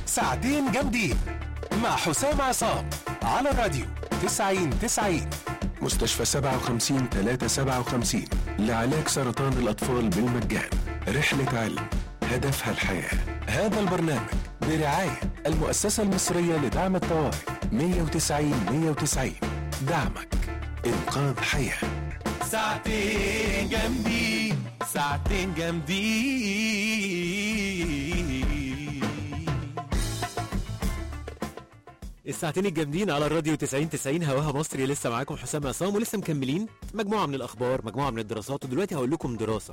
ساعتين جامدين مع حسام عصام على الراديو 90 90 مستشفى 57 357 لعلاج سرطان الأطفال بالمجان رحلة علم هدفها الحياة هذا البرنامج برعاية المؤسسة المصرية لدعم الطوارئ 190 190 دعمك إنقاذ حياة ساعتين جامدين ساعتين جامدين الساعتين الجامدين على الراديو 90 90 هواها مصري لسه معاكم حسام عصام ولسه مكملين مجموعه من الاخبار مجموعه من الدراسات ودلوقتي هقول لكم دراسه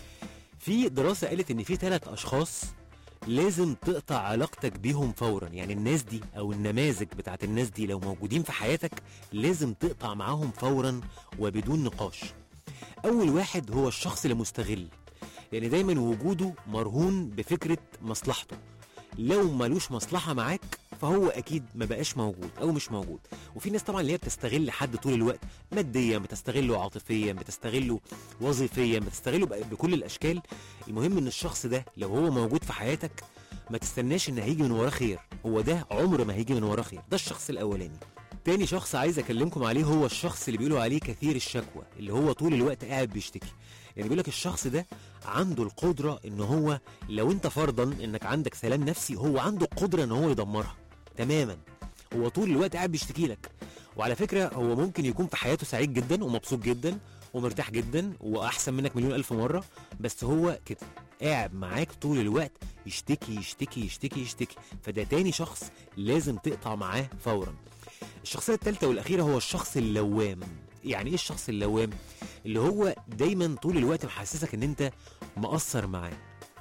في دراسه قالت ان في ثلاث اشخاص لازم تقطع علاقتك بيهم فورا يعني الناس دي او النماذج بتاعت الناس دي لو موجودين في حياتك لازم تقطع معاهم فورا وبدون نقاش اول واحد هو الشخص المستغل لان دايما وجوده مرهون بفكره مصلحته لو ملوش مصلحه معاك فهو اكيد ما بقاش موجود او مش موجود وفي ناس طبعا اللي هي بتستغل حد طول الوقت ماديا بتستغله عاطفيا بتستغله وظيفيا بتستغله بق- بكل الاشكال المهم ان الشخص ده لو هو موجود في حياتك ما تستناش ان هيجي من وراه خير هو ده عمر ما هيجي من وراه خير ده الشخص الاولاني تاني شخص عايز اكلمكم عليه هو الشخص اللي بيقولوا عليه كثير الشكوى اللي هو طول الوقت قاعد بيشتكي يعني بيقول لك الشخص ده عنده القدره ان هو لو انت فرضا انك عندك سلام نفسي هو عنده القدره ان هو يدمرها تماما هو طول الوقت قاعد بيشتكي لك وعلى فكره هو ممكن يكون في حياته سعيد جدا ومبسوط جدا ومرتاح جدا واحسن منك مليون الف مره بس هو كده قاعد معاك طول الوقت يشتكي يشتكي يشتكي يشتكي فده تاني شخص لازم تقطع معاه فورا الشخصيه الثالثه والاخيره هو الشخص اللوام يعني ايه الشخص اللوام اللي هو دايما طول الوقت محسسك ان انت مقصر معاه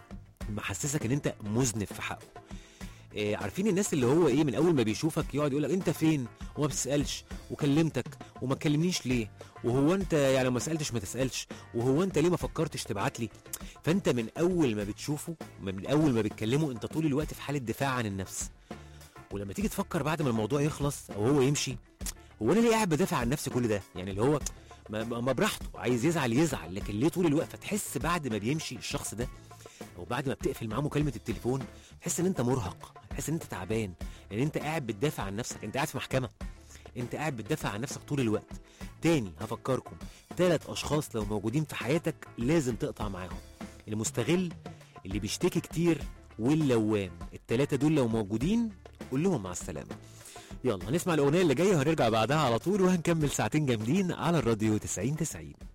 محسسك ان انت مذنب في حقه إيه عارفين الناس اللي هو ايه من اول ما بيشوفك يقعد يقول لك انت فين وما بتسالش وكلمتك وما تكلمنيش ليه وهو انت يعني لو ما سالتش ما تسالش وهو انت ليه ما فكرتش تبعت لي فانت من اول ما بتشوفه من اول ما بتكلمه انت طول الوقت في حاله دفاع عن النفس ولما تيجي تفكر بعد ما الموضوع يخلص او هو يمشي هو انا ليه قاعد بدافع عن نفسي كل ده يعني اللي هو ما, ما ما براحته عايز يزعل يزعل لكن ليه طول الوقت فتحس بعد ما بيمشي الشخص ده او بعد ما بتقفل معاه مكالمه التليفون تحس ان انت مرهق تحس ان انت تعبان ان انت قاعد بتدافع عن نفسك انت قاعد في محكمه انت قاعد بتدافع عن نفسك طول الوقت تاني هفكركم ثلاث اشخاص لو موجودين في حياتك لازم تقطع معاهم المستغل اللي بيشتكي كتير واللوام التلاتة دول لو موجودين قول لهم مع السلامه يلا هنسمع الاغنيه اللي جايه وهنرجع بعدها على طول وهنكمل ساعتين جامدين على الراديو 90 90